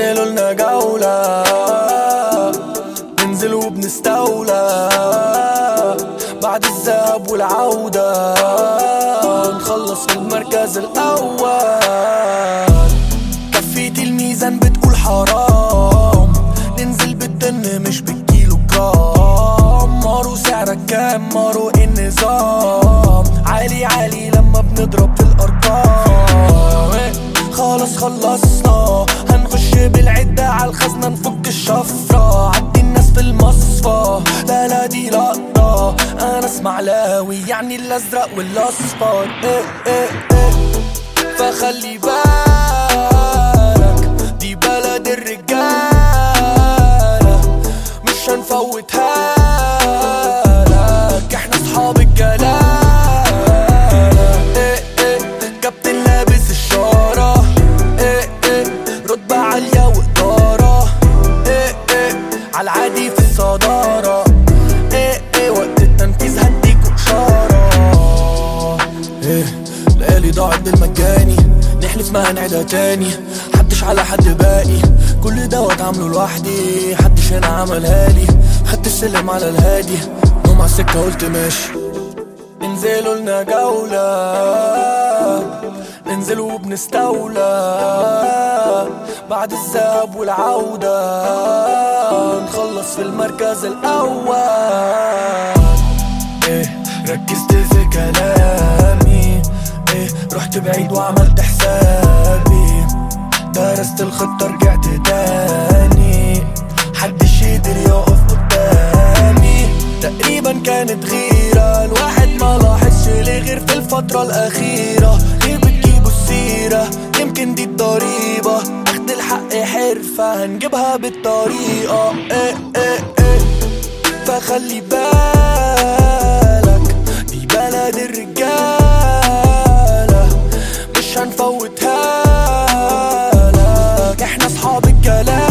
انزلوا لنا جولة ننزل وبنستولى بعد الذهاب والعودة نخلص في المركز الأول كفيت الميزان بتقول حرام ننزل بالطن مش بالكيلو جرام مارو سعرك كام مارو النظام عالي عالي لما بنضرب في الأرقام خلاص خلصنا هنخش بالعدة على الخزنة نفك الشفرة عدي الناس في المصفى لا لا دي لقطة أنا اسماعيلاوي يعني الأزرق والأصفر إيه إيه إيه فخلي بالك دي بلد الرجالة مش هنفوتها لك احنا اصحاب الجلالة ايه ايه كابتن لابس الشارة ايه ايه رتبة عالية وإدارة ايه ايه عالعادي في الصدارة ايه ايه وقت التنفيذ هديكوا إشارة ايه ليالي ضاعت بالمجاني نحلف ما هنعيدها تاني محدش على حد باقي كل دوت عامله لوحدي محدش هنا عملها لي خدت السلم على الهادي نوم على السكة قلت ماشي انزلوا لنا جولة ننزل وبنستولى بعد الذهاب والعودة نخلص في المركز الأول ايه ركزت في كلامي ايه رحت بعيد وعملت حسابي درست الخطة رجعت تاني حدش يقدر يقف قدامي تقريبا كانت غيرة الواحد ما لاحظش ليه غير في الفترة الأخيرة ليه بتجيبوا السيرة يمكن دي الضريبة أخد الحق حرفة هنجيبها بالطريقة ايه ايه ايه فخلي بالك دي بلد الرجالة مش هنفوتها لك احنا اصحاب الكلام